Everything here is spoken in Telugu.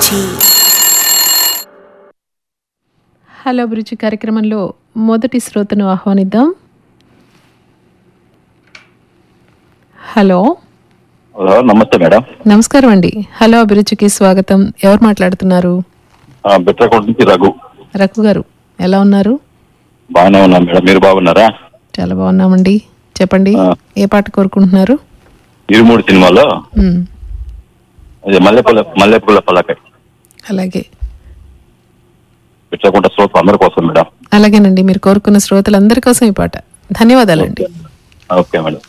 అభిరుచి హలో అభిరుచి కార్యక్రమంలో మొదటి శ్రోతను ఆహ్వానిద్దాం హలో హలో నమస్తే మేడం నమస్కారం అండి హలో అభిరుచికి స్వాగతం ఎవరు మాట్లాడుతున్నారు ఆ, బిట్రకోట నుంచి రఘు రఘు గారు ఎలా ఉన్నారు బాగానే ఉన్నాం మేడం మీరు బాగున్నారా చాలా బాగున్నామండి చెప్పండి ఆ. ఏ పాట కోరుకుంటున్నారు ఇరుమూడు సినిమాలో మ్, అది మల్లెపూల మల్లెపూల పలకై అలాగే బిట్రకుంట శ్రోత అందరి కోసం మేడం అలాగేనండి మీరు కోరుకున్న శ్రోతలందరి కోసం ఈ పాట ధన్యవాదాలండి ఓకే మేడం